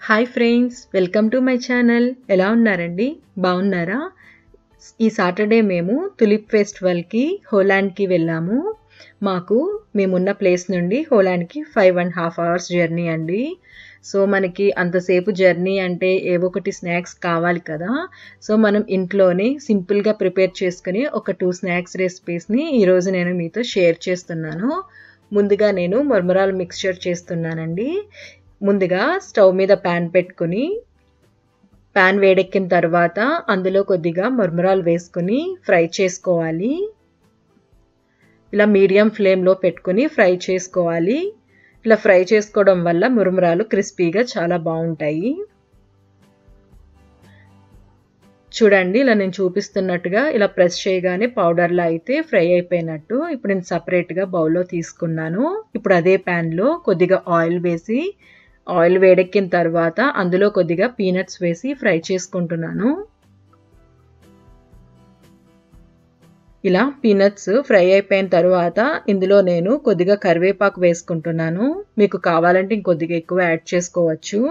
Hi friends welcome to my channel ఎలా ఉన్నారండి బాగున్నారా ఈ సాటర్డే మేము తులిప్ ఫెస్టివల్కి హోలాండ్కి వెళ్ళాము మాకు మేమున్న ప్లేస్ నుండి హోలాండ్కి five and half hours journey అండి సో మనకి అంతసేపు జర్నీ అంటే ఏవో ఒకటి స్నాక్స్ కావాలి కదా సో మనం ఇంట్లోనే సింపుల్గా ప్రిపేర్ చేసుకుని ఒక టూ స్నాక్స్ రెసిపీస్ని ఈరోజు నేను మీతో షేర్ చేస్తున్నాను ముందుగా నేను మర్మరాల్ మిక్స్చర్ చేస్తున్నానండి ముందుగా స్టవ్ మీద ప్యాన్ పెట్టుకుని ప్యాన్ వేడెక్కిన తర్వాత అందులో కొద్దిగా మర్మరాలు వేసుకుని ఫ్రై చేసుకోవాలి ఇలా మీడియం ఫ్లేమ్లో పెట్టుకుని ఫ్రై చేసుకోవాలి ఇలా ఫ్రై చేసుకోవడం వల్ల మురుమురాలు క్రిస్పీగా చాలా బాగుంటాయి చూడండి ఇలా నేను చూపిస్తున్నట్టుగా ఇలా ప్రెస్ చేయగానే పౌడర్లా అయితే ఫ్రై అయిపోయినట్టు ఇప్పుడు నేను సపరేట్గా బౌల్లో తీసుకున్నాను ఇప్పుడు అదే ప్యాన్లో కొద్దిగా ఆయిల్ వేసి ఆయిల్ వేడెక్కిన తర్వాత అందులో కొద్దిగా పీనట్స్ వేసి ఫ్రై చేసుకుంటున్నాను ఇలా పీనట్స్ ఫ్రై అయిపోయిన తర్వాత ఇందులో నేను కొద్దిగా కరివేపాకు వేసుకుంటున్నాను మీకు కావాలంటే ఇంకొద్దిగా ఎక్కువ యాడ్ చేసుకోవచ్చు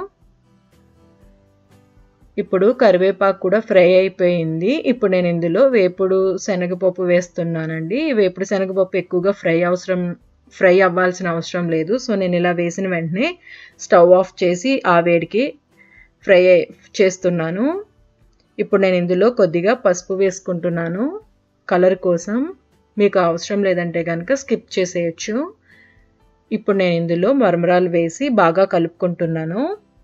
ఇప్పుడు కరివేపాకు కూడా ఫ్రై అయిపోయింది ఇప్పుడు నేను ఇందులో వేపుడు శనగపప్పు వేస్తున్నానండి వేపుడు శనగపప్పు ఎక్కువగా ఫ్రై అవసరం ఫ్రై అవ్వాల్సిన అవసరం లేదు సో నేను ఇలా వేసిన వెంటనే స్టవ్ ఆఫ్ చేసి ఆ వేడికి ఫ్రై చేస్తున్నాను ఇప్పుడు నేను ఇందులో కొద్దిగా పసుపు వేసుకుంటున్నాను కలర్ కోసం మీకు అవసరం లేదంటే కనుక స్కిప్ చేసేయచ్చు ఇప్పుడు నేను ఇందులో మరమరాలు వేసి బాగా కలుపుకుంటున్నాను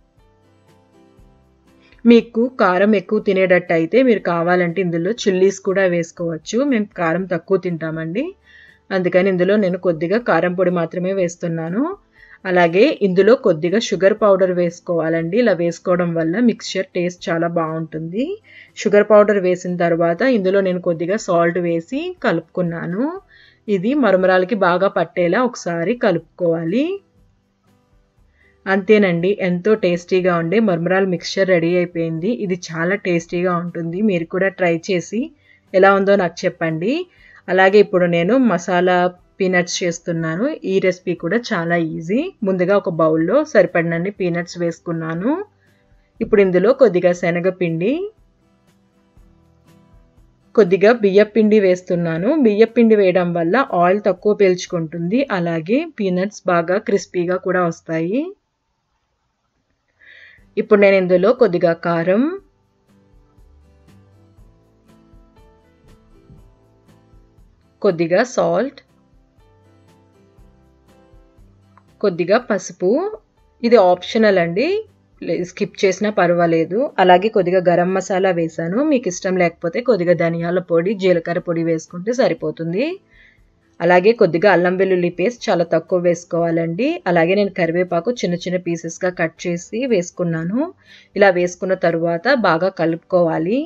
మీకు కారం ఎక్కువ తినేటట్టు అయితే మీరు కావాలంటే ఇందులో చిల్లీస్ కూడా వేసుకోవచ్చు మేము కారం తక్కువ తింటామండి అందుకని ఇందులో నేను కొద్దిగా కారం పొడి మాత్రమే వేస్తున్నాను అలాగే ఇందులో కొద్దిగా షుగర్ పౌడర్ వేసుకోవాలండి ఇలా వేసుకోవడం వల్ల మిక్స్చర్ టేస్ట్ చాలా బాగుంటుంది షుగర్ పౌడర్ వేసిన తర్వాత ఇందులో నేను కొద్దిగా సాల్ట్ వేసి కలుపుకున్నాను ఇది మరమరాలకి బాగా పట్టేలా ఒకసారి కలుపుకోవాలి అంతేనండి ఎంతో టేస్టీగా ఉండే మర్మరాల్ మిక్స్చర్ రెడీ అయిపోయింది ఇది చాలా టేస్టీగా ఉంటుంది మీరు కూడా ట్రై చేసి ఎలా ఉందో నాకు చెప్పండి అలాగే ఇప్పుడు నేను మసాలా పీనట్స్ చేస్తున్నాను ఈ రెసిపీ కూడా చాలా ఈజీ ముందుగా ఒక బౌల్లో సరిపడినన్ని పీనట్స్ వేసుకున్నాను ఇప్పుడు ఇందులో కొద్దిగా శనగపిండి కొద్దిగా బియ్యపిండి వేస్తున్నాను బియ్యపిండి వేయడం వల్ల ఆయిల్ తక్కువ పీల్చుకుంటుంది అలాగే పీనట్స్ బాగా క్రిస్పీగా కూడా వస్తాయి ఇప్పుడు నేను ఇందులో కొద్దిగా కారం కొద్దిగా సాల్ట్ కొద్దిగా పసుపు ఇది ఆప్షనల్ అండి స్కిప్ చేసినా పర్వాలేదు అలాగే కొద్దిగా గరం మసాలా వేసాను మీకు ఇష్టం లేకపోతే కొద్దిగా ధనియాల పొడి జీలకర్ర పొడి వేసుకుంటే సరిపోతుంది అలాగే కొద్దిగా అల్లం వెల్లుల్లి పేస్ట్ చాలా తక్కువ వేసుకోవాలండి అలాగే నేను కరివేపాకు చిన్న చిన్న పీసెస్గా కట్ చేసి వేసుకున్నాను ఇలా వేసుకున్న తరువాత బాగా కలుపుకోవాలి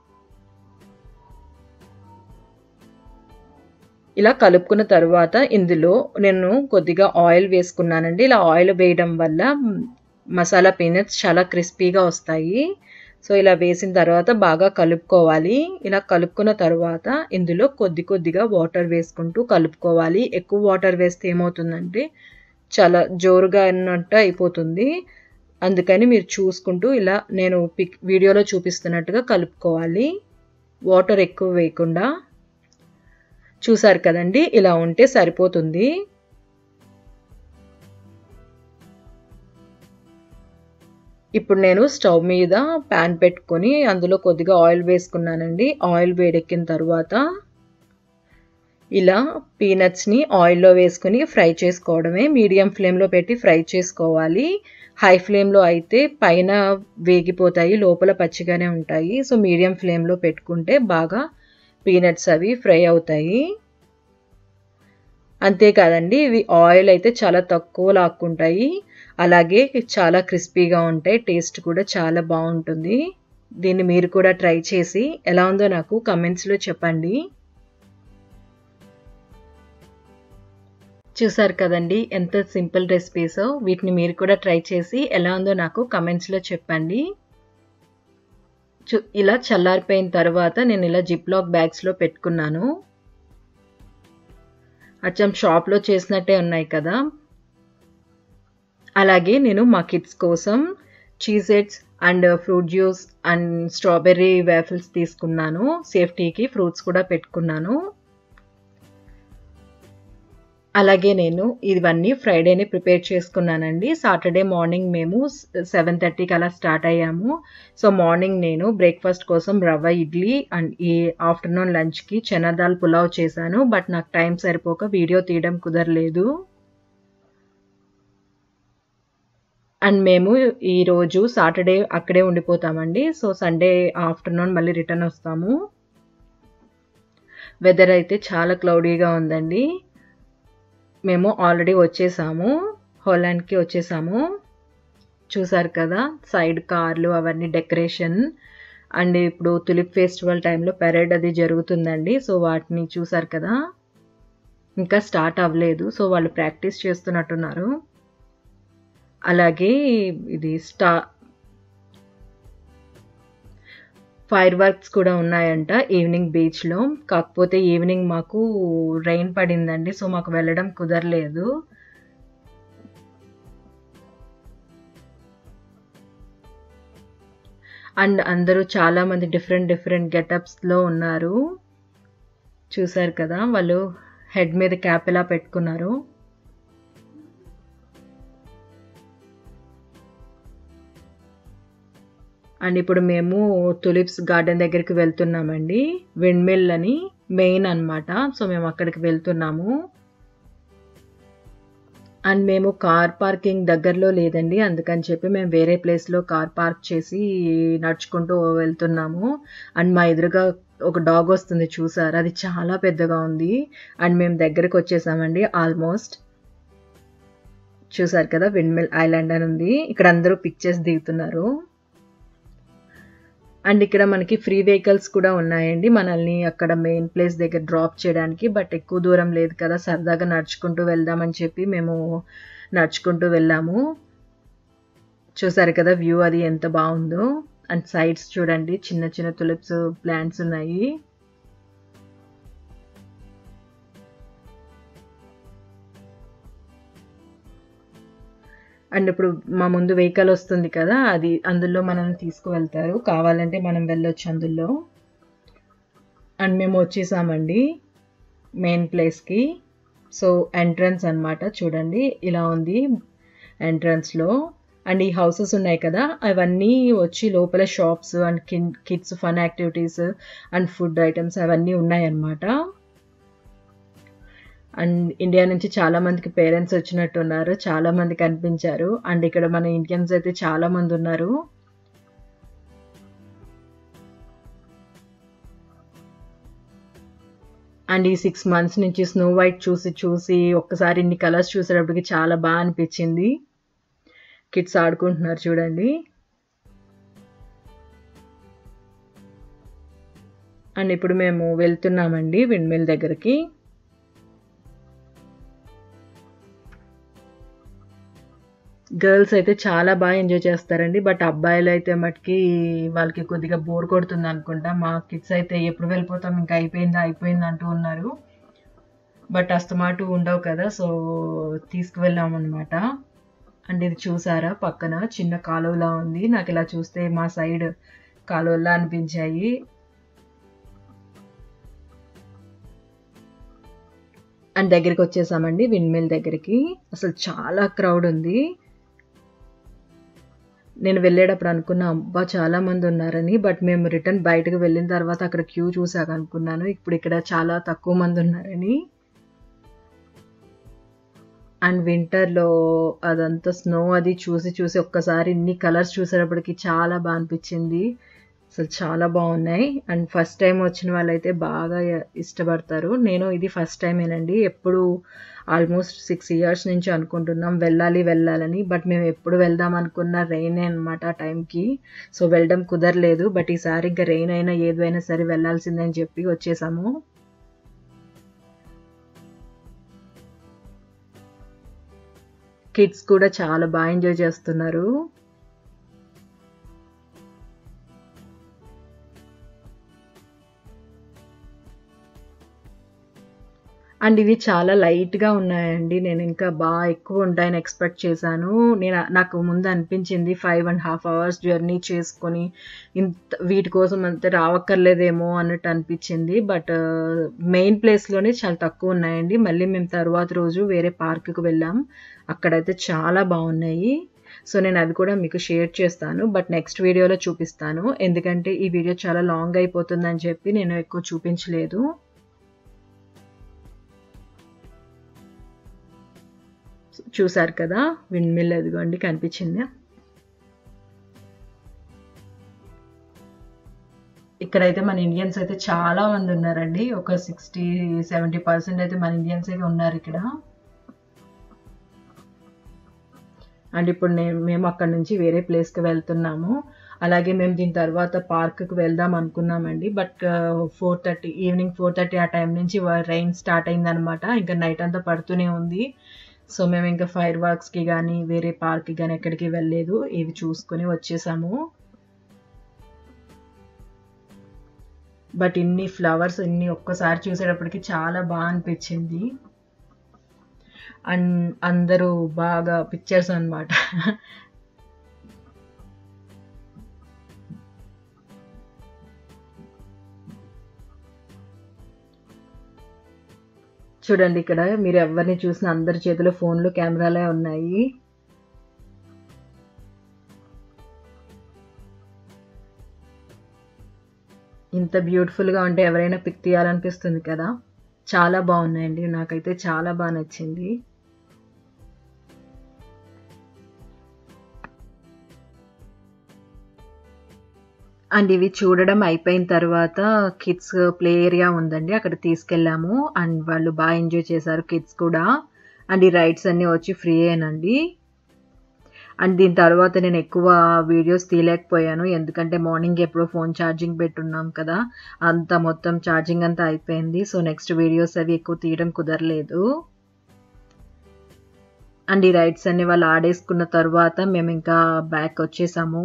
ఇలా కలుపుకున్న తర్వాత ఇందులో నేను కొద్దిగా ఆయిల్ వేసుకున్నానండి ఇలా ఆయిల్ వేయడం వల్ల మసాలా పీనట్స్ చాలా క్రిస్పీగా వస్తాయి సో ఇలా వేసిన తర్వాత బాగా కలుపుకోవాలి ఇలా కలుపుకున్న తర్వాత ఇందులో కొద్ది కొద్దిగా వాటర్ వేసుకుంటూ కలుపుకోవాలి ఎక్కువ వాటర్ వేస్తే ఏమవుతుందంటే చాలా జోరుగా అన్నట్టు అయిపోతుంది అందుకని మీరు చూసుకుంటూ ఇలా నేను పిక్ వీడియోలో చూపిస్తున్నట్టుగా కలుపుకోవాలి వాటర్ ఎక్కువ వేయకుండా చూసారు కదండి ఇలా ఉంటే సరిపోతుంది ఇప్పుడు నేను స్టవ్ మీద ప్యాన్ పెట్టుకొని అందులో కొద్దిగా ఆయిల్ వేసుకున్నానండి ఆయిల్ వేడెక్కిన తర్వాత ఇలా పీనట్స్ని ఆయిల్లో వేసుకుని ఫ్రై చేసుకోవడమే మీడియం ఫ్లేమ్లో పెట్టి ఫ్రై చేసుకోవాలి హై ఫ్లేమ్లో అయితే పైన వేగిపోతాయి లోపల పచ్చిగానే ఉంటాయి సో మీడియం ఫ్లేమ్లో పెట్టుకుంటే బాగా పీనట్స్ అవి ఫ్రై అవుతాయి అంతేకాదండి ఇవి ఆయిల్ అయితే చాలా తక్కువ లాక్కుంటాయి అలాగే చాలా క్రిస్పీగా ఉంటాయి టేస్ట్ కూడా చాలా బాగుంటుంది దీన్ని మీరు కూడా ట్రై చేసి ఎలా ఉందో నాకు కమెంట్స్లో చెప్పండి చూసారు కదండి ఎంత సింపుల్ రెసిపీసో వీటిని మీరు కూడా ట్రై చేసి ఎలా ఉందో నాకు కమెంట్స్లో చెప్పండి ఇలా చల్లారిపోయిన తర్వాత నేను ఇలా జిప్లాక్ బ్యాగ్స్లో పెట్టుకున్నాను అచ్చం షాప్లో చేసినట్టే ఉన్నాయి కదా అలాగే నేను మా కిడ్స్ కోసం Cheezits and fruit juice and strawberry waffles తీసుకున్నాను సేఫ్టీకి ఫ్రూట్స్ కూడా పెట్టుకున్నాను అలాగే నేను ఇవన్నీ ఫ్రైడేనే ప్రిపేర్ చేసుకున్నానండి సాటర్డే మార్నింగ్ మేము సెవెన్ థర్టీకి అలా స్టార్ట్ అయ్యాము సో మార్నింగ్ నేను బ్రేక్ఫాస్ట్ కోసం రవ్వ ఇడ్లీ అండ్ ఈ ఆఫ్టర్నూన్ లంచ్కి చనాదాల్ పులావ్ చేశాను బట్ నాకు టైం సరిపోక వీడియో తీయడం కుదరలేదు అండ్ మేము ఈరోజు సాటర్డే అక్కడే ఉండిపోతామండి సో సండే ఆఫ్టర్నూన్ మళ్ళీ రిటర్న్ వస్తాము వెదర్ అయితే చాలా క్లౌడీగా ఉందండి మేము ఆల్రెడీ వచ్చేసాము హోలాండ్కి వచ్చేసాము చూసారు కదా సైడ్ కార్లు అవన్నీ డెకరేషన్ అండ్ ఇప్పుడు తులిప్ ఫెస్టివల్ టైంలో పెరేడ్ అది జరుగుతుందండి సో వాటిని చూసారు కదా ఇంకా స్టార్ట్ అవ్వలేదు సో వాళ్ళు ప్రాక్టీస్ చేస్తున్నట్టున్నారు అలాగే ఇది స్టా ఫైర్ వర్క్స్ కూడా ఉన్నాయంట ఈవినింగ్ బీచ్లో కాకపోతే ఈవినింగ్ మాకు రెయిన్ పడిందండి సో మాకు వెళ్ళడం కుదరలేదు అండ్ అందరూ చాలా మంది డిఫరెంట్ డిఫరెంట్ గెటప్స్లో ఉన్నారు చూసారు కదా వాళ్ళు హెడ్ మీద క్యాప్ ఎలా పెట్టుకున్నారు అండ్ ఇప్పుడు మేము తులిప్స్ గార్డెన్ దగ్గరికి వెళ్తున్నామండి విండ్మిల్ అని మెయిన్ అనమాట సో మేము అక్కడికి వెళ్తున్నాము అండ్ మేము కార్ పార్కింగ్ దగ్గరలో లేదండి అందుకని చెప్పి మేము వేరే ప్లేస్లో కార్ పార్క్ చేసి నడుచుకుంటూ వెళ్తున్నాము అండ్ మా ఎదురుగా ఒక డాగ్ వస్తుంది చూసారు అది చాలా పెద్దగా ఉంది అండ్ మేము దగ్గరికి వచ్చేసామండి ఆల్మోస్ట్ చూసారు కదా విండ్మిల్ ఐలాండ్ అని ఉంది ఇక్కడ అందరూ పిక్చర్స్ దిగుతున్నారు అండ్ ఇక్కడ మనకి ఫ్రీ వెహికల్స్ కూడా ఉన్నాయండి మనల్ని అక్కడ మెయిన్ ప్లేస్ దగ్గర డ్రాప్ చేయడానికి బట్ ఎక్కువ దూరం లేదు కదా సరదాగా నడుచుకుంటూ వెళ్దామని చెప్పి మేము నడుచుకుంటూ వెళ్ళాము చూసారు కదా వ్యూ అది ఎంత బాగుందో అండ్ సైడ్స్ చూడండి చిన్న చిన్న తులిప్స్ ప్లాంట్స్ ఉన్నాయి అండ్ ఇప్పుడు మా ముందు వెహికల్ వస్తుంది కదా అది అందులో మనం తీసుకువెళ్తారు కావాలంటే మనం వెళ్ళొచ్చు అందులో అండ్ మేము వచ్చేసామండి మెయిన్ ప్లేస్కి సో ఎంట్రన్స్ అనమాట చూడండి ఇలా ఉంది ఎంట్రన్స్లో అండ్ ఈ హౌసెస్ ఉన్నాయి కదా అవన్నీ వచ్చి లోపల shops and kids fun activities and food items అవన్నీ ఉన్నాయన్నమాట అండ్ ఇండియా నుంచి చాలా మందికి పేరెంట్స్ వచ్చినట్టు ఉన్నారు చాలా మంది కనిపించారు అండ్ ఇక్కడ మన ఇండియన్స్ అయితే చాలా మంది ఉన్నారు అండ్ ఈ సిక్స్ మంత్స్ నుంచి స్నో వైట్ చూసి చూసి ఒక్కసారి ఇన్ని కలర్స్ చూసేటప్పటికి చాలా బాగా అనిపించింది కిడ్స్ ఆడుకుంటున్నారు చూడండి అండ్ ఇప్పుడు మేము వెళ్తున్నామండి విండ్మిల్ దగ్గరికి గర్ల్స్ అయితే చాలా బాగా ఎంజాయ్ చేస్తారండి బట్ అబ్బాయిలు అయితే మటుకి వాళ్ళకి కొద్దిగా బోర్ కొడుతుంది అనుకుంటా మా కిడ్స్ అయితే ఎప్పుడు వెళ్ళిపోతాం ఇంకా అయిపోయిందా అయిపోయింది అంటూ ఉన్నారు బట్ అస్తమాటు ఉండవు కదా సో తీసుకువెళ్ళాం అనమాట అండ్ ఇది చూసారా పక్కన చిన్న కాలువలా ఉంది నాకు ఇలా చూస్తే మా సైడ్ కాలువలా అనిపించాయి అండ్ దగ్గరికి వచ్చేసామండి విండ్మిల్ దగ్గరికి అసలు చాలా క్రౌడ్ ఉంది నేను వెళ్ళేటప్పుడు అనుకున్నా అబ్బా చాలా మంది ఉన్నారని బట్ మేము రిటర్న్ బయటకు వెళ్ళిన తర్వాత అక్కడ క్యూ చూసాక అనుకున్నాను ఇప్పుడు ఇక్కడ చాలా తక్కువ మంది ఉన్నారని అండ్ వింటర్లో అదంతా స్నో అది చూసి చూసి ఒక్కసారి ఇన్ని కలర్స్ చూసేటప్పటికి చాలా బాగా అనిపించింది అసలు చాలా బాగున్నాయి అండ్ ఫస్ట్ టైం వచ్చిన వాళ్ళైతే బాగా ఇష్టపడతారు నేను ఇది ఫస్ట్ టైమేనండి ఎప్పుడు ఆల్మోస్ట్ సిక్స్ ఇయర్స్ నుంచి అనుకుంటున్నాం వెళ్ళాలి వెళ్ళాలని బట్ మేము ఎప్పుడు వెళ్దాం అనుకున్న రెయిన్ అనమాట ఆ టైంకి సో వెళ్ళడం కుదరలేదు బట్ ఈసారి ఇంకా రెయిన్ అయినా ఏదైనా సరే వెళ్ళాల్సిందని చెప్పి వచ్చేసాము కిడ్స్ కూడా చాలా బాగా ఎంజాయ్ చేస్తున్నారు అండ్ ఇవి చాలా లైట్‌గా ఉన్నాయండి. నేను ఇంకా బా ఎక్కువ ఉంటాయని ఎక్స్‌పెక్ట్ చేశాను. నేను నాకు ముందు అనిపించింది 5 ½ అవర్స్ జర్నీ చేసుకొని ఇంత వీటి కోసం అంత రావక్కర్లేదేమో అన్నట్టు అనిపించింది. బట్ మెయిన్ ప్లేస్‌లోనే చాలా తక్కువ ఉన్నాయండి. మళ్ళీ మేము తరువాత రోజు వేరే పార్క్‌కి వెళ్ళాం. అక్కడైతే చాలా బావున్నాయి. సో, నేను అవి కూడా మీకు షేర్ చేస్తాను. బట్ నెక్స్ట్ వీడియోలో చూపిస్తాను. ఎందుకంటే ఈ వీడియో చాలా లాంగ్ అయిపోతుందని చెప్పి నేను ఎక్కువ చూపించలేదు. చూసారు కదా! విండ్ మిల్ అదిగోండి కనిపించిందా? ఇక్కడైతే మన ఇండియన్స్ అయితే చాలా మంది ఉన్నారండి. ఒక 60, 70% అయితే మన ఇండియన్సే ఉన్నారిక్కడ. అండ్ ఇప్పుడు నేను మేము అక్కడి నుంచి వేరే ప్లేస్‌కి వెళ్తున్నాము. అలాగే మేము దీని తర్వాత పార్క్‌కి వెళ్దాం అనుకున్నామండి. బట్ 4:30 ఈవినింగ్ 4:30 ఆ టైం నుంచి వ రైన్ స్టార్ట్ అయిందనమాట. ఇంకా నైట్ అంతా పడుతూనే ఉంది. సో, మేము ఇంకా ఫైర్ వర్క్స్‌కి గానీ, వేరే పార్క్‌కి గానీ ఎక్కడికి వెళ్ళలేదు. ఇవి చూసుకొని వచ్చేసాము. బట్ ఇన్ని ఫ్లవర్స్ ఇన్ని ఒక్కసారి చూసేటప్పటికి చాలా బా అనిపించింది. అండ్ అందరూ బాగా పిక్చర్స్ అనమాట. చూడండి ఇక్కడ మీరు ఎవరిని చూసినా అందరి చేతిలో ఫోన్‌లు, కెమెరాలే ఉన్నాయి. ఇంత బ్యూటిఫుల్‌గా ఉంటే ఎవరైనా పిక్ తీయాలనిపిస్తుంది కదా! చాలా బావున్నాయండి. నాకైతే చాలా బా నచ్చింది. అండ్ ఇవి చూడడం అయిపోయిన తర్వాత కిడ్స్ ప్లే ఏరియా ఉందండి. అక్కడికి తీసుకెళ్ళాము. అండ్ వాళ్ళు బా ఎంజాయ్ చేశారు కిడ్స్ కూడా. అండ్ ఈ రైడ్స్ అన్నీ వచ్చి ఫ్రీయేనండి. అండ్ దీని తర్వాత నేను ఎక్కువ వీడియోస్ తీయలేకపోయాను. ఎందుకంటే మార్నింగ్ ఎప్పుడో ఫోన్ ఛార్జింగ్ పెట్టున్నాం కదా! అంతా మొత్తం ఛార్జింగ్ అంతా అయిపోయింది. సో, నెక్స్ట్ వీడియోస్ అవి ఎక్కువ తీయడం కుదరలేదు. అండ్ ఈ రైడ్స్ అన్నీ వాళ్ళు ఆడేసుకున్న తర్వాత మేమింకా బ్యాక్‌కొచ్చేసాము.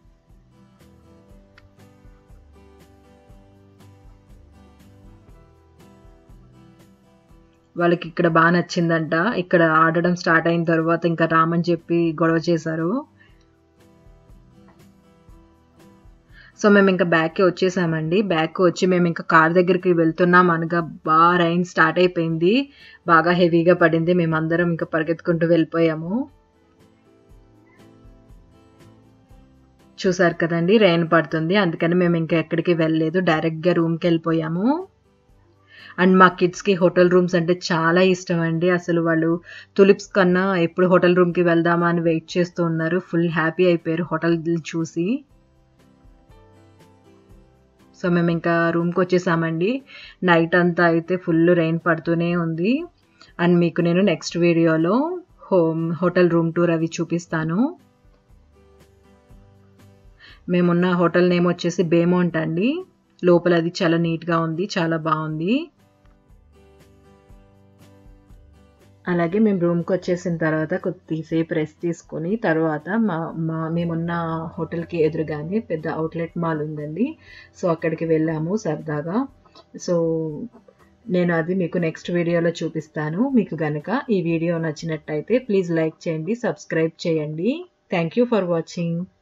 వాళ్ళకిక్కడ బా నచ్చిందంట. ఇక్కడ ఆడడం స్టార్ట్ అయిన తర్వాత ఇంకా రామని చెప్పి గొడవ చేశారు. సో, మేమింక బ్యాక్‌కి వచ్చేసామండి. బ్యాక్‌కి వచ్చి మేమింక కార్ దగ్గరికి వెళ్తున్నాం అనగా బా రైన్ స్టార్ట్ అయిపోయింది. బాగా హెవీగా పడింది. మేమందరం ఇంక పరిగెత్తుకుంటూ వెళ్ళిపోయాము. చూసారు కదండీ! రైన్ పడుతుంది. అందుకని మేమింక ఎక్కడికి వెళ్ళలేదు. డైరెక్ట్‌గా రూమ్‌కెళ్ళిపోయాము. అండ్ మా కిడ్స్‌కి హోటల్ రూమ్స్ అంటే చాలా ఇష్టమండి. అసలు వాళ్ళు తులిప్స్ కన్నా ఎప్పుడు హోటల్ రూమ్‌కి వెళ్దామా అని వెయిట్ చేస్తూ ఉన్నారు. ఫుల్ హ్యాపీ అయిపోయారు హోటల్‌ని చూసి. సో, మేమింకా రూమ్‌కొచ్చేసామండి. నైట్ అంతా అయితే ఫుల్ రైన్ పడుతూనే ఉంది. అండ్ మీకు నేను నెక్స్ట్ వీడియోలో హోమ్ హోటల్ రూమ్ టూర్ అవి చూపిస్తాను. మేమున్న హోటల్ నేమ్ వచ్చేసి బేమౌంట్ అండి. లోపల అది చాలా నీట్‌గా ఉంది. చాలా బావుంది. అలాగే మేము రూమ్‌కొచ్చేసిన తర్వాత కొద్దిసేపు రెస్ట్ తీసుకొని తర్వాత మా మా మేమున్న హోటల్‌కి ఎదురుగానే పెద్ద ఔట్‌లెట్ మాల్ ఉందండి. సో, అక్కడికి వెళ్ళాము సరదాగా. సో, నేను అది మీకు నెక్స్ట్ వీడియోలో చూపిస్తాను. మీకు గనక ఈ వీడియో నచ్చినట్టయితే ప్లీజ్ లైక్ చేయండి. సబ్స్క్రైబ్ చేయండి. Thank you for watching.